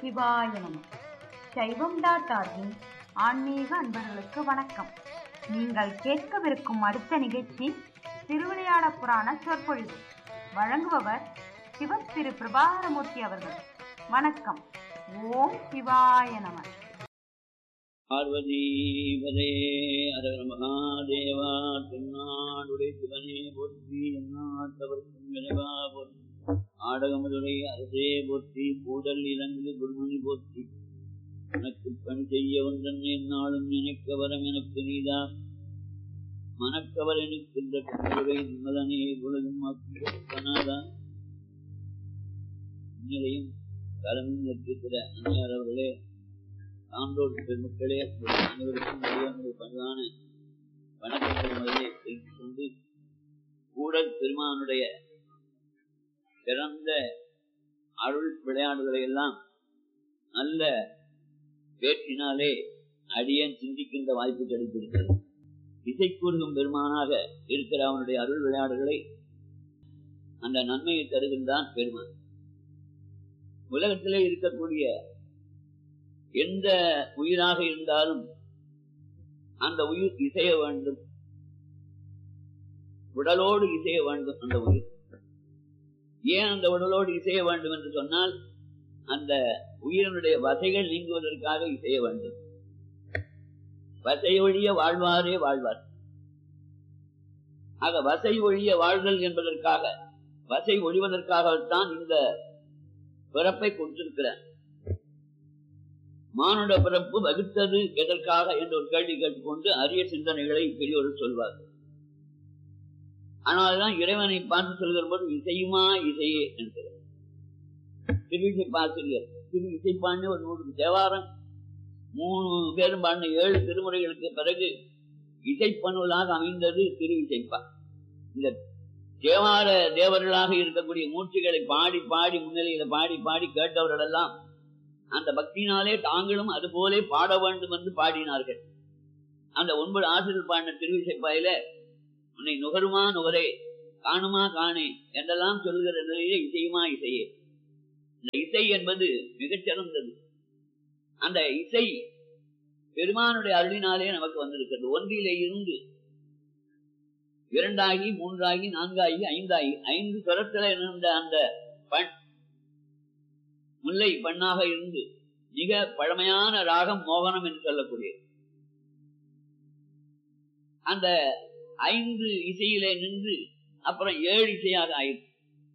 சிவாய நம சைவம் டாட் ஆர்கின் ஆன்மீக அன்பர்களுக்கு வணக்கம் நீங்கள் கேட்கவிருக்கும் அடுத்த நிகழ்ச்சி திருவிளையாட புராண சொற்பொழிவு வழங்குபவர் சிவ திரு பிரபாகரமூர்த்தி அவர்கள் வணக்கம் ஓம் சிவாய நம பார்வதீபதே அரகர மகாதேவா தென்னாடுடைய சிவனே போற்றி எந்நாட்டவர்க்கும் விரைவா போற்றி ஆடகமதுரை அரசே போற்றி கூடல் இறங்கு குருமணி போற்றி எனக்கு பணி செய்ய ஒன்றன் என்னாலும் நினைக்க வரம் எனக்கு நீதா மனக்கவர் எனக்கின்ற கண்ணுரை நிம்மதனே குலதும் மக்கனாதா இந்நிலையும் கலந்து நிற்கிற அன்னையார் அவர்களே சான்றோர் பெருமக்களே உங்கள் அனைவருக்கும் அடியானுடைய பணிவான வணக்கங்கள் முதலே தெரிவித்துக் கொண்டு கூடல் பெருமானுடைய பிறந்த அருள் விளையாடுகளை எல்லாம் நல்ல பேச்சினாலே அடியேன் சிந்திக்கின்ற வாய்ப்பு கிடைத்திருக்கிறது இசை கூறுகும் பெருமானாக இருக்கிற அவனுடைய அருள் விளையாடுகளை அந்த நன்மையை தருகின்றான் பெருமான் உலகத்திலே இருக்கக்கூடிய எந்த உயிராக இருந்தாலும் அந்த உயிர் இசைய வேண்டும் உடலோடு இசைய வேண்டும் அந்த உயிர் ஏன் அந்த உடலோடு இசைய வேண்டும் என்று சொன்னால் அந்த உயிரினுடைய வசைகள் நீங்குவதற்காக இசைய வேண்டும் வசை ஒழிய வாழ்வாரே வாழ்வார் ஆக வசை ஒழிய வாழ்தல் என்பதற்காக வசை ஒழிவதற்காகத்தான் இந்த பிறப்பை கொடுத்திருக்கிறார் மானுட பிறப்பு வகுத்தது எதற்காக என்ற ஒரு கேள்வி கேட்டுக்கொண்டு அரிய சிந்தனைகளை பெரியவர்கள் சொல்வார் ஆனால்தான் இறைவனை பார்த்து சொல்கிற போது இசையுமா இசையே என்கிறார் திருவிசை பாசிரியர் திரு இசைப்பான்னு ஒரு நூறு தேவாரம் மூணு பேரும் பாடின ஏழு திருமுறைகளுக்கு பிறகு இசைப்பணுவலாக அமைந்தது திரு இசைப்பா இந்த தேவார தேவர்களாக இருக்கக்கூடிய மூர்த்திகளை பாடி பாடி முன்னிலையில பாடி பாடி கேட்டவர்களெல்லாம் அந்த பக்தியினாலே தாங்களும் அதுபோலே பாட வேண்டும் என்று பாடினார்கள் அந்த ஒன்பது ஆசிரியர் பாடின திருவிசைப்பாயில உன்னை நுகருமா நுகரே காணுமா காணே என்றெல்லாம் சொல்கிற நிலையிலே இசையுமா இசையே இந்த இசை என்பது மிகச்சிறந்தது அந்த இசை பெருமானுடைய அருளினாலே நமக்கு வந்திருக்கிறது ஒன்றிலே இருந்து இரண்டாகி மூன்றாகி நான்காகி ஐந்தாகி ஐந்து சுரத்தில் இருந்த அந்த பண் முல்லை பண்ணாக இருந்து மிக பழமையான ராகம் மோகனம் என்று சொல்லக்கூடிய அந்த ஐந்து இசையிலே நின்று அப்புறம் ஏழு இசையாக ஆயிடுச்சு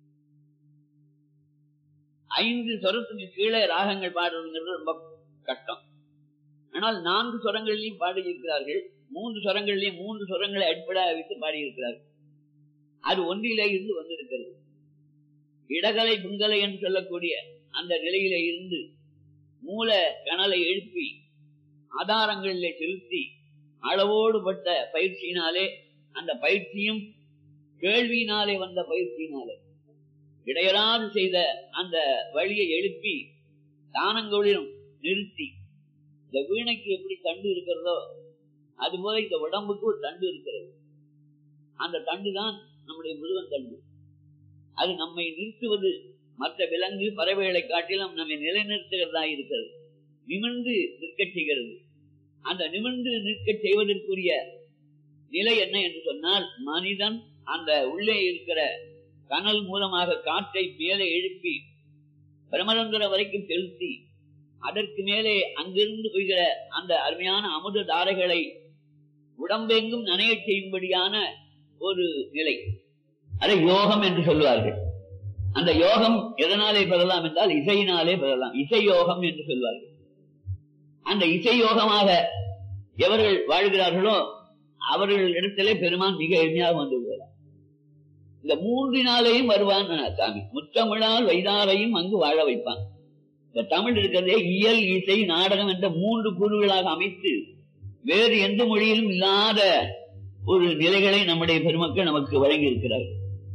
ஐந்து சொரத்துக்கு கீழே ராகங்கள் பாடுறதுங்கிறது ரொம்ப கஷ்டம் ஆனால் நான்கு சொரங்களிலையும் பாடியிருக்கிறார்கள் மூன்று சொரங்களிலேயும் மூன்று சொரங்களை அடிப்படையாக வைத்து பாடியிருக்கிறார்கள் அது ஒன்றிலே இருந்து வந்திருக்கிறது இடகலை புங்கலை என்று சொல்லக்கூடிய அந்த நிலையில இருந்து மூல கணலை எழுப்பி ஆதாரங்களிலே செலுத்தி அளவோடு பட்ட பயிற்சியினாலே அந்த பயிற்சியும் கேள்வியினாலே வந்த பயிற்சியினாலே இடையராது செய்த அந்த வழியை எழுப்பி தானங்களிலும் நிறுத்தி இந்த வீணைக்கு எப்படி தண்டு இருக்கிறதோ அதுபோல இந்த உடம்புக்கு ஒரு தண்டு இருக்கிறது அந்த தண்டு தான் நம்முடைய முருகன் தண்டு அது நம்மை நிறுத்துவது மற்ற விலங்கு பறவைகளை காட்டிலும் நம்மை நிலைநிறுத்துகிறதா இருக்கிறது நிமிர்ந்து நிற்க செய்கிறது அந்த நிமிர்ந்து நிற்க செய்வதற்குரிய நிலை என்ன என்று சொன்னால் மனிதன் அந்த உள்ளே இருக்கிற கனல் மூலமாக காற்றை மேலே எழுப்பி பிரமரந்திர வரைக்கும் செலுத்தி அதற்கு மேலே அங்கிருந்து போகிற அந்த அருமையான அமுத தாரைகளை உடம்பெங்கும் நனைய செய்யும்படியான ஒரு நிலை அதை யோகம் என்று சொல்வார்கள் அந்த யோகம் எதனாலே பெறலாம் என்றால் இசையினாலே பெறலாம் இசை யோகம் என்று சொல்வார்கள் அந்த இசை யோகமாக எவர்கள் வாழ்கிறார்களோ அவர்கள் இடத்திலே பெருமான் மிக எளிமையாக வந்து விடுவார் இந்த மூன்றினாலேயும் வருவான் சாமி முத்தமிழால் வைதாரையும் அங்கு வாழ வைப்பான் இந்த தமிழ் இருக்கிறதே இயல் இசை நாடகம் என்ற மூன்று கூறுகளாக அமைத்து வேறு எந்த மொழியிலும் இல்லாத ஒரு நிலைகளை நம்முடைய பெருமக்கள் நமக்கு வழங்கி இருக்கிறார்கள்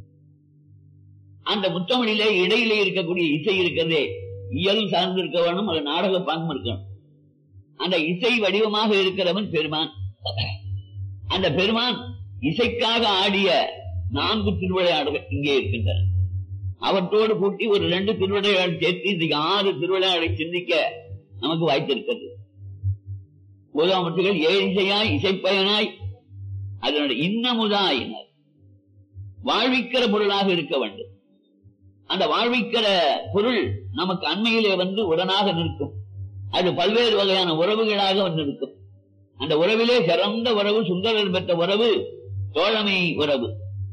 அந்த முத்தமிழிலே இடையிலே இருக்கக்கூடிய இசை இருக்கிறதே இயல் சார்ந்து இருக்க வேணும் அது நாடக பாங்கம் இருக்கணும் அந்த இசை வடிவமாக இருக்கிறவன் பெருமான் அந்த பெருமான் இசைக்காக ஆடிய நான்கு திருவிளையாடுகள் இங்கே இருக்கின்றன அவற்றோடு கூட்டி ஒரு ரெண்டு திருவிளையாடல் சேர்த்து இன்றைக்கு ஆறு திருவிளையாடலை சிந்திக்க நமக்கு வாய்த்திருக்கிறது உதாமத்துகள் ஏழிசையாய் இசைப்பயனாய் அதனுடைய இன்னமுதாயினர் வாழ்விக்கிற பொருளாக இருக்க வேண்டும் அந்த வாழ்விக்கிற பொருள் நமக்கு அண்மையிலே வந்து உடனாக நிற்கும் அது பல்வேறு வகையான உறவுகளாக வந்து நிற்கும் அந்த உறவிலே சிறந்த உறவு சுந்தரர் பெற்ற உறவு தோழமை உறவு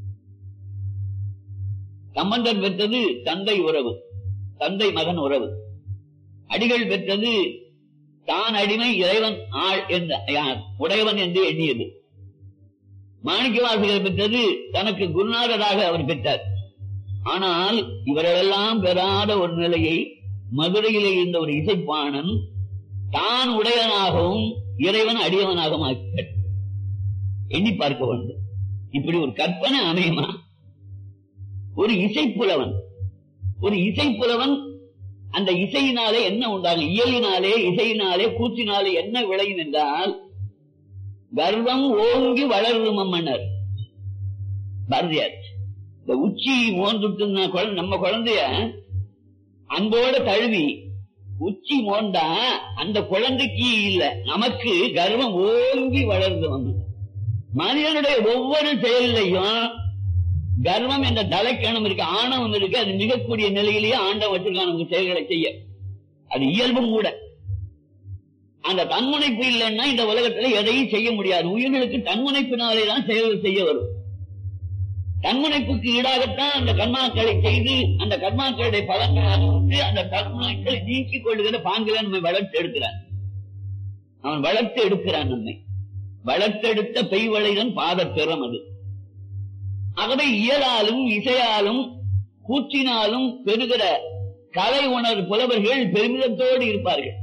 சம்பந்தர் பெற்றது தந்தை உறவு தந்தை மகன் உறவு அடிகள் பெற்றது தான் அடிமை இறைவன் ஆள் என்ற யார் உடையவன் என்று எண்ணியது மாணிக்கவாசிகள் பெற்றது தனக்கு குருநாதராக அவர் பெற்றார் ஆனால் இவர்களெல்லாம் பெறாத ஒரு நிலையை மதுரையிலே இருந்த ஒரு இசைப்பாணன் தான் உடையவனாகவும் இறைவன் அடியவனாகவும் ஆக்கிட்டார் எண்ணி பார்க்க வேண்டும் இப்படி ஒரு கற்பனை அமையுமா ஒரு இசைப்புலவன் ஒரு இசைப்புலவன் அந்த இசையினாலே என்ன உண்டாகும் இயலினாலே இசையினாலே கூற்றினாலே என்ன விளையும் என்றால் கர்வம் ஓங்கி வளரும் மன்னர் பாரதியார் இந்த உச்சி மோந்துட்டு நம்ம குழந்தைய அன்போட தழுவி உச்சி மோந்தா அந்த குழந்தைக்கு இல்ல நமக்கு கர்வம் ஓங்கி வளர்ந்து மனிதனுடைய ஒவ்வொரு செயலையும் கர்வம் என்ற தலைக்கணம் இருக்கு ஆணவம் இருக்கு அது மிகக்கூடிய நிலையிலேயே ஆண்டவன் வச்சிருக்கான் நமக்கு செயல்களை செய்ய அது இயல்பும் கூட அந்த தன்முனைப்பு இல்லைன்னா இந்த உலகத்துல எதையும் செய்ய முடியாது உயிர்களுக்கு தன்முனைப்பினாலே தான் செயல்கள் செய்ய வரும் தன்முனைப்புக்கு ஈடாகத்தான் அந்த கர்மாக்களை செய்து அந்த கர்மாக்களுடைய பலன்களை அனுபவித்து அந்த கர்மாக்களை நீக்கிக் கொள்ளுகிற பாங்கில நம்மை வளர்த்து எடுக்கிறான் அவன் வளர்த்து எடுக்கிறான் நம்மை வளர்த்தெடுத்த பெய்வளைதன் பாதத்திறம் அது ஆகவே இயலாலும் இசையாலும் கூற்றினாலும் பெறுகிற கலை உணர் புலவர்கள் பெருமிதத்தோடு இருப்பார்கள்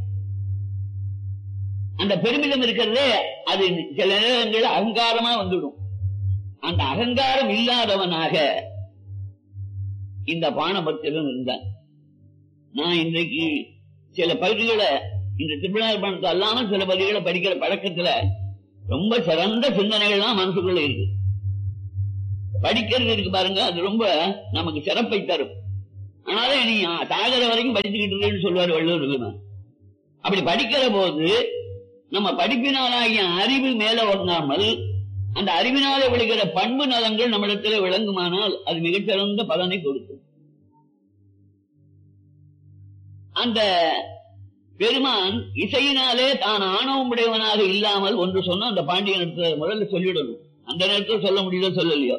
அந்த பெருமிதம் இருக்கிறதே அது சில நேரங்கள் அகங்காரமா வந்துடும் அந்த அகங்காரம் இல்லாதவனாக இந்த பானபத்திரம் இருந்தான் நான் இன்றைக்கு சில பகுதிகளை இந்த திருவிழார் பானத்தை அல்லாமல் சில பகுதிகளை படிக்கிற பழக்கத்துல ரொம்ப சிறந்த சிந்தனைகள்லாம் மனசுக்குள்ள இருக்கு படிக்கிறது இருக்கு பாருங்க அது ரொம்ப நமக்கு சிறப்பை தரும் ஆனாலே நீ சாகர வரைக்கும் படிச்சுக்கிட்டு இருக்கேன்னு சொல்லுவார் வள்ளுவர் பெருமான். அப்படி படிக்கிற போது நம்ம படிப்பினாலாகிய அறிவு மேல வந்தாமல் அந்த அறிவினாலே விளைகிற பண்பு நலங்கள் நம்மிடத்தில் விளங்குமானால் அது மிகச்சிறந்த பலனை கொடுக்கும் அந்த பெருமான் இசையினாலே தான் ஆணவம் உடையவனாக இல்லாமல் ஒன்று சொன்னா அந்த பாண்டியன் இடத்துல முதல்ல சொல்லிடணும் அந்த நேரத்தில் சொல்ல முடியல சொல்லலையோ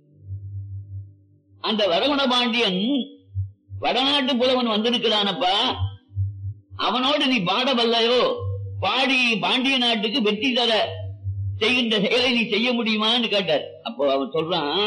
அந்த வரகுண பாண்டியன் வடநாட்டு புலவன் வந்திருக்கிறானப்பா அவனோடு நீ பாடவல்லையோ பாடி பாண்டிய நாட்டுக்கு வெற்றி தர செய்கின்ற செயலை நீ செய்ய முடியுமான்னு கேட்டார் அப்போ அவன் சொல்றான்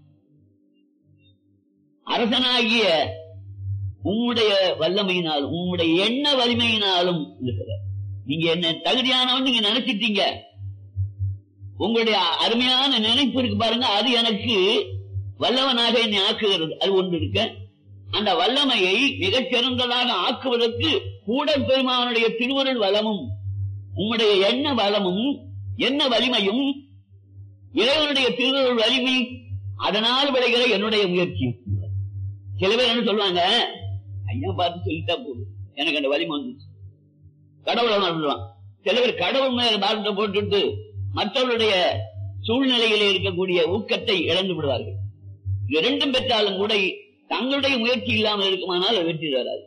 அரசனாகிய உம்முடைய வல்லமையினாலும் உம்முடைய எண்ண வலிமையினாலும் இருக்கிறார் நீங்க என்ன தகுதியானவன் நீங்க நினைச்சிட்டீங்க உங்களுடைய அருமையான நினைப்பு இருக்கு பாருங்க அது எனக்கு வல்லவனாக என்னை ஆக்குகிறது அது ஒன்று இருக்க அந்த வல்லமையை மிகச் சிறந்ததாக ஆக்குவதற்கு கூட பெருமானுடைய திருவருள் வளமும் உம்முடைய எண்ண வளமும் என்ன வலிமையும் இறைவனுடைய திருவருள் வலிமை அதனால் விளைகிற என்னுடைய முயற்சி சில பேர் என்ன சொல்லுவாங்க ஐயா பார்த்து சொல்லிட்டா போதும் எனக்கு அந்த வலிமை வந்துச்சு கடவுளை சொல்லுவான் சில பேர் கடவுள் மேல பாரத்தை போட்டுட்டு மற்றவருடைய சூழ்நிலையிலே இருக்கக்கூடிய ஊக்கத்தை இழந்து விடுவார்கள் இரண்டும் பெற்றாலும் கூட தங்களுடைய முயற்சி இல்லாமல் இருக்குமானால் அது வெற்றி தராது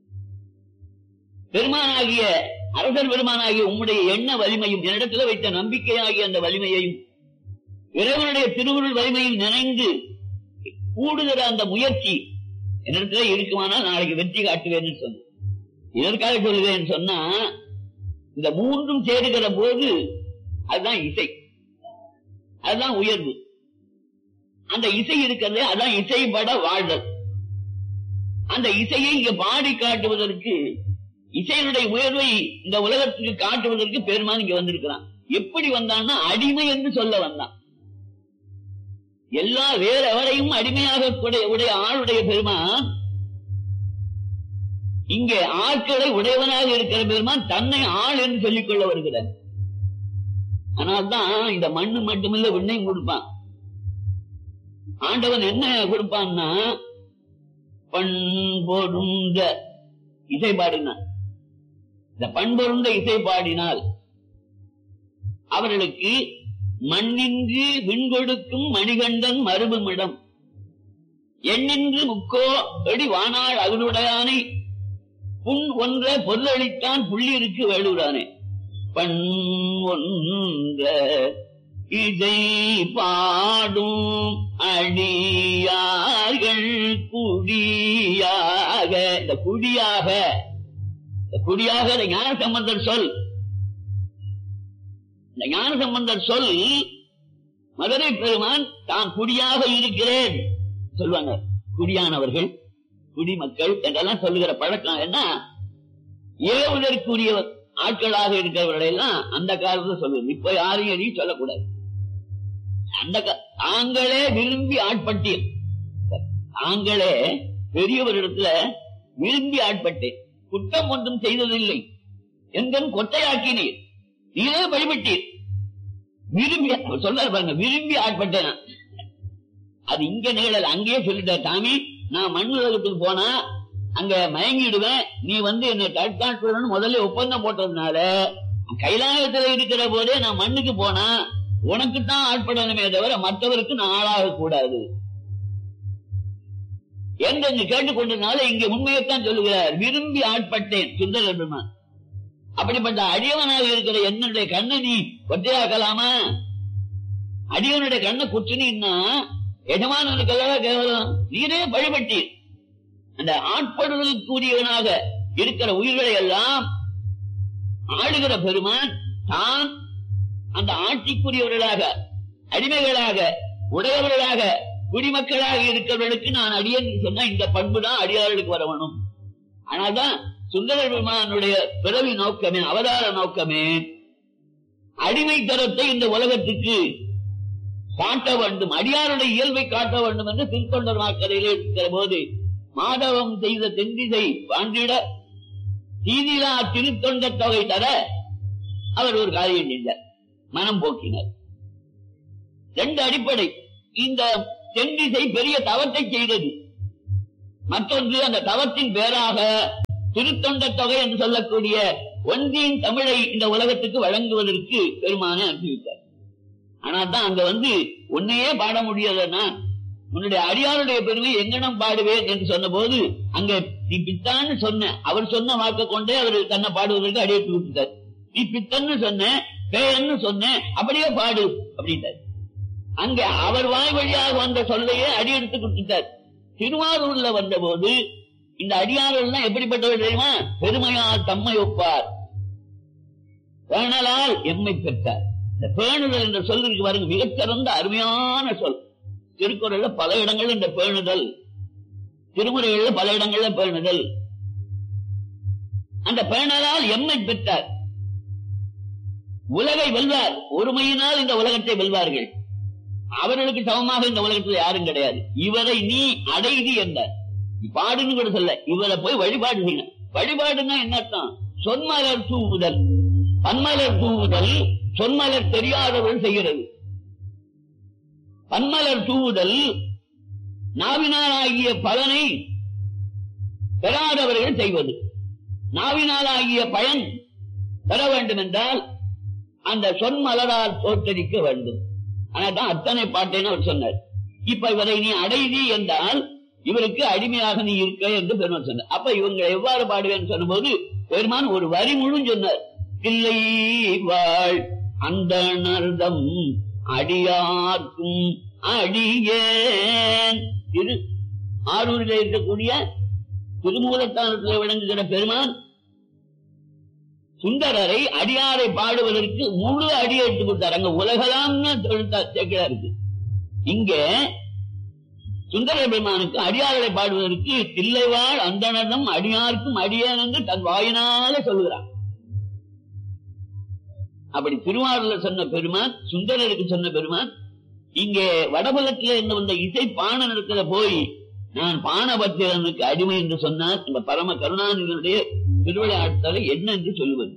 பெருமானாகிய அரசர் பெருமானாகிய உம்முடைய எண்ண வலிமையும் என்னிடத்துல வைத்த நம்பிக்கையாகிய அந்த வலிமையையும் இறைவனுடைய திருவுருள் வலிமையும் நினைந்து கூடுகிற அந்த முயற்சி என்னிடத்துல இருக்குமானால் நாளைக்கு வெற்றி காட்டுவேன்னு சொன்ன இதற்காக சொல்லுவேன் சொன்னா இந்த மூன்றும் சேருகிற போது அதுதான் இசை அதுதான் உயர்வு அந்த இசை இருக்கிறது அதான் இசைப்பட வாழ்தல் அந்த இசையை இங்க பாடி காட்டுவதற்கு இசையினுடைய உயர்வை இந்த உலகத்துக்கு காட்டுவதற்கு பெருமான் இங்க வந்திருக்கிறான் எப்படி வந்தான்னா அடிமை என்று சொல்ல வந்தான் எல்லா வேற எவரையும் அடிமையாக உடைய உடைய ஆளுடைய பெருமான் இங்கே ஆட்களை உடையவனாக இருக்கிற பெருமான் தன்னை ஆள் என்று சொல்லிக் கொள்ள வருகிறார் அதனால்தான் இந்த மண்ணு மட்டுமில்ல விண்ணையும் கொடுப்பான் ஆண்டவன் என்ன கொடுப்பான்னா பண்பொருந்த இசை பாடினார் இந்த பண்பொருந்த இசை பாடினால் அவர்களுக்கு மண்ணின்று விண்கொடுக்கும் மணிகண்டன் மறுபுமிடம் எண்ணின்று முக்கோ அடி வானாள் அகனுடையானை புண் ஒன்ற பொருளளித்தான் புள்ளிருக்கு வேலூரானே பண் ஒன்ற இதை பாடும் அடியார்கள் குடியாக இந்த குடியாக இந்த குடியாக இந்த ஞான சம்பந்தர் சொல் இந்த ஞான சம்பந்தர் சொல் மதுரை பெருமான் தான் குடியாக இருக்கிறேன் சொல்லுவாங்க குடியானவர்கள் குடிமக்கள் என்றெல்லாம் சொல்லுகிற பழக்கம் என்ன ஏவுதற்குரிய ஆட்களாக இருக்கிறவர்களை எல்லாம் அந்த காலத்துல சொல்லுவது இப்ப யாரையும் எதையும் சொல்லக்கூடாது அந்த கா- தாங்களே விரும்பி ஆட்பட்டீர் தாங்களே பெரியவரிடத்துல விரும்பி ஆட்பட்டேன் குற்றம் ஒன்றும் செய்ததில்லை எங்கன் கொட்டையாக்கினீர் நீரே வழிபட்டீர் விரும்பி அவர் சொல்றாரு பாருங்க விரும்பி ஆட்பட்டேன் நான். அது இங்க நிகழல அங்கேயே சொல்லிட்டார் சாமி நான் மண் உலகத்துக்கு போனா அங்க மயங்கிடுவேன் நீ வந்து என்னை தற்காட்டுறன்னு முதல்ல ஒப்பந்தம் போட்டதுனால கைலாயத்துல இருக்கிற போதே நான் மண்ணுக்கு போனா உனக்கு தான் ஆட்படணுமே தவிர மற்றவருக்கு நான் ஆளாக கூடாது என்று இங்கு கேட்டுக்கொண்டதுனால இங்க உண்மையைத்தான் சொல்லுகிறார் விரும்பி ஆட்பட்டேன் சுந்தர பெருமான் அப்படிப்பட்ட அடியவனாக இருக்கிற என்னுடைய கண்ணை நீ ஒற்றையாக்கலாமா அடியவனுடைய கண்ணை குற்றினா எஜமானனுக்கு அல்லவா கேவலம் நீரே வழிபட்டீர் அந்த ஆட்படுதலுக்குரியவனாக இருக்கிற உயிர்களை எல்லாம் ஆளுகிற பெருமான் தான் அந்த ஆட்சிக்குரியவர்களாக அடிமைகளாக உடையவர்களாக குடிமக்களாக இருக்கிறவர்களுக்கு நான் அடியன் சொன்ன இந்த பண்பு தான் அடியார்களுக்கு வரணும் ஆனால்தான் சுந்தர பெருமானுடைய பிறவி நோக்கமே அவதார நோக்கமே அடிமைத்தனத்தை இந்த உலகத்துக்கு காட்ட வேண்டும் அடியாருடைய இயல்பை காட்ட வேண்டும் என்று திருத்தொண்டர் மாக்கரையில் இருக்கிற போது மாதவம் செய்த தென்திசை பாண்டிட தீதிலா திருத்தொண்ட தொகை தர அவர் ஒரு காரியம் செய்தார் மனம் போக்கினார் ரெண்டு அடிப்படை இந்த தென்திசை பெரிய தவத்தை செய்தது மற்றொன்று அந்த தவத்தின் பேராக திருத்தொண்ட தொகை என்று சொல்லக்கூடிய ஒன்றியின் தமிழை இந்த உலகத்துக்கு வழங்குவதற்கு பெருமான அனுப்பிவிட்டார் ஆனால் தான் அங்க வந்து உன்னையே பாட முடியாதுன்னா உன்னுடைய அடியாருடைய பெருமை எங்கனம் பாடுவேன் என்று சொன்ன போது அங்க நீ பித்தான்னு சொன்ன அவர் சொன்ன வாக்க கொண்டே அவர் தன்னை பாடுவதற்கு அடியெடுத்து விட்டுட்டார் நீ பித்தன்னு சொன்ன பேரன்னு சொன்ன அப்படியே பாடு அப்படின்ட்டார் அங்க அவர் வாய் வழியாக வந்த சொல்லையே அடியெடுத்து கொடுத்துட்டார் திருவாரூர்ல வந்த போது இந்த அடியார்கள் எப்படிப்பட்டவர் தெரியுமா பெருமையால் தம்மை ஒப்பார் பேணலால் எம்மை பெற்றார் இந்த பேணுதல் என்ற சொல் இருக்கு பாருங்க மிகச்சிறந்த அருமையான சொல் திருக்குறள்ல பல இடங்கள் இந்த பேணுதல் திருமுறைகள்ல பல இடங்கள்ல பேணுதல் அந்த பேணலால் எம்மை பெற்றார் உலகை வெல்வார் ஒருமையினால் இந்த உலகத்தை வெல்வார்கள் அவர்களுக்கு சமமாக இந்த உலகத்தில் யாரும் கிடையாது இவரை நீ அடைதி என்றார் நீ பாடுன்னு கூட சொல்ல இவரை போய் வழிபாடு செய்யணும் வழிபாடுன்னா என்ன அர்த்தம் சொன்மலர் தூவுதல் பன்மலர் தூவுதல் சொன்மலர் தெரியாதவர்கள் செய்கிறது பன்மலர் தூவுதல் நாவினாலாகிய பலனை பெறாதவர்கள் செய்வது நாவினாலாகிய பயன் பெற வேண்டும் என்றால் அந்த சொன்மலரால் தோற்றடிக்க வேண்டும் ஆனால் அத்தனை பாட்டைன்னு அவர் சொன்னார் இப்ப இவரை நீ அடைதி என்றால் இவருக்கு அடிமையாக நீ இருக்க என்று பெருமான் சொன்னார் அப்ப இவங்களை எவ்வாறு பாடுவேன்னு சொன்னபோது பெருமான் ஒரு வரி முழு சொன்னார் இல்லை வாழ் அந்த நர்தம் அடியார்க்கும் அடியேன் இது ஆரூரில் இருக்கக்கூடிய திருமூலத்தானத்தில் விளங்குகிற பெருமான் சுந்தரரை அடியாரை பாடுவதற்கு முழு அடியை எடுத்து கொடுத்தார் அங்க உலகலாம்னு சேர்க்கிறாருக்கு இங்க சுந்தர பெருமானுக்கு அடியார்களை பாடுவதற்கு தில்லைவாழ் அந்தனதம் அடியாருக்கும் அடியேன் என்று தன் வாயினால சொல்லுகிறான் அப்படி திருவாரூர்ல சொன்ன பெருமான் சுந்தரருக்கு சொன்ன பெருமான் இங்கே வடபுலத்தில் இருந்து வந்த இசை பாணனிடத்துல போய் நான் பானபத்திரனுக்கு அடிமை என்று சொன்னார் இந்த பரம கருணாநிதியுடைய திருவிளையாட்டலை என்ன என்று சொல்லுவது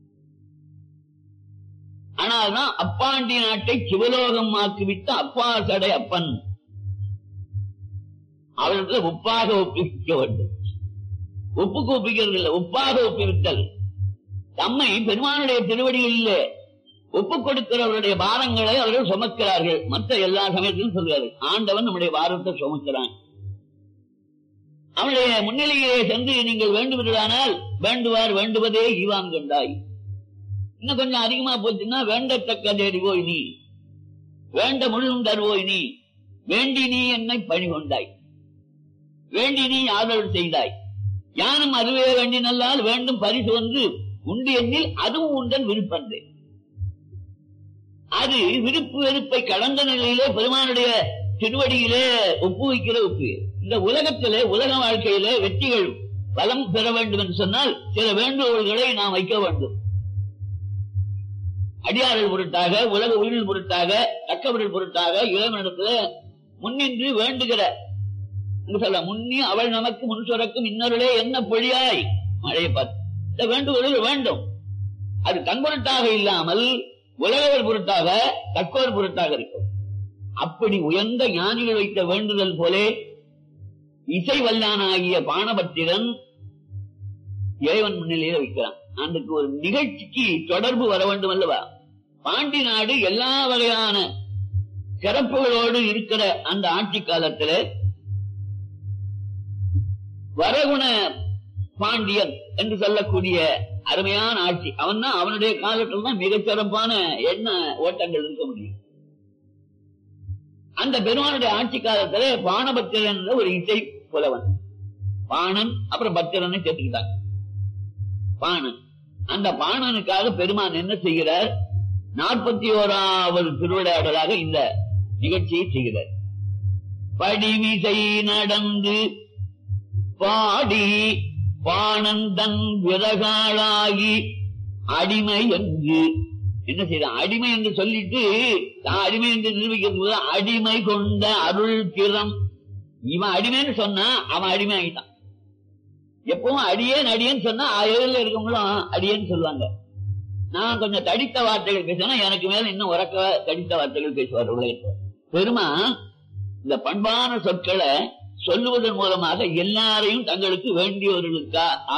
ஆனால்தான் அப்பாண்டி நாட்டை சிவலோகம் ஆக்கிவிட்ட அப்பா சடை அப்பன் அவரிடத்துல உப்பாக ஒப்பிக்க வேண்டும் உப்புக்கு ஒப்பிக்கிறது இல்லை உப்பாக ஒப்பிவித்தல் தம்மை பெருமானுடைய திருவடிகளிலே ஒப்புக் கொடுக்கிறவருடைய பாரங்களை அவர்கள் சுமக்கிறார்கள் மற்ற எல்லா சமயத்திலும் சொல்கிறார்கள் ஆண்டவன் நம்முடைய பாரத்தை சுமக்கிறான் அவனுடைய முன்னிலையிலே சென்று நீங்கள் வேண்டுவீர்களானால் வேண்டுவார் வேண்டுவதே ஈவான் கண்டாய் இன்னும் கொஞ்சம் அதிகமா போச்சுன்னா வேண்டத்தக்க தேடிவோய் நீ வேண்ட முழுதும் தருவோய் நீ வேண்டி நீ என்னை பணி கொண்டாய் வேண்டி நீ ஆதரவு செய்தாய் யானும் அதுவே வேண்டி நல்லால் வேண்டும் பரிசு ஒன்று உண்டு எண்ணில் அதுவும் உண்டன் விருப்பன்றே அது விருப்பு வெறுப்பை கடந்த நிலையிலே பெருமானுடைய திருவடியிலே ஒப்புவிக்கிற ஒப்பு இந்த உலகத்திலே உலக வாழ்க்கையிலே வெற்றிகள் பலம் பெற வேண்டும் என்று சொன்னால் சில வேண்டுகோள்களை நாம் வைக்க வேண்டும் அடியார்கள் பொருட்டாக உலக உயிரில் பொருட்டாக தக்கவர்கள் பொருட்டாக இளவனிடத்துல முன்னின்று வேண்டுகிற என்று சொல்ல முன்னி அவள் நமக்கு முன் சுரக்கும் இன்னொருளே என்ன பொழியாய் மழையை பார்த்து இந்த வேண்டுகோள்கள் வேண்டும் அது தன் பொருட்டாக இல்லாமல் உலகவர் பொருட்டாக தக்கோர் பொருட்டாக இருக்கும் அப்படி உயர்ந்த ஞானிகள் வைத்த வேண்டுதல் போலே இசை வல்லானாகிய பானபத்திரன் இறைவன் முன்னிலையில வைக்கிறான் அன்றைக்கு ஒரு நிகழ்ச்சிக்கு தொடர்பு வர வேண்டும் அல்லவா பாண்டி நாடு எல்லா வகையான சிறப்புகளோடு இருக்கிற அந்த ஆட்சி காலத்துல வரகுண பாண்டியன் என்று சொல்லக்கூடிய அருமையான ஆட்சி அவன் தான் அவனுடைய காலத்தில் தான் மிகச்சிறப்பான எண்ண ஓட்டங்கள் இருக்க முடியும் அந்த பெருமானுடைய ஆட்சி காலத்துல பானபத்திரன் என்ற ஒரு இசை புலவன் பாணன் அப்புறம் பத்திரனை சேர்த்துக்கிட்டாங்க பாணன் அந்த பாணனுக்காக பெருமான் என்ன செய்கிறார் நாற்பத்தி ஓராவது திருவிளையாடலாக இந்த நிகழ்ச்சியை செய்கிறார் படிவிசை நடந்து பாடி பாணந்தன் விறகாளாகி அடிமை என்று என்ன செய்யறான் அடிமை என்று சொல்லிட்டு தான் அடிமை என்று நிரூபிக்கும் போது அடிமை கொண்ட அருள் திறம் இவன் அடிமைன்னு சொன்னா அவன் அடிமை ஆகிட்டான் எப்பவும் அடியேன் அடியேன்னு சொன்னா எதிரில் இருக்கவங்களும் அடியேன்னு சொல்லுவாங்க நான் கொஞ்சம் தடித்த வார்த்தைகள் பேசினா எனக்கு மேல இன்னும் உறக்க தடித்த வார்த்தைகள் பேசுவார்களே பெருமா இந்த பண்பான சொற்களை சொல்லுவதன் மூலமாக எல்லாரையும் தங்களுக்கு வேண்டியவர்களுக்கா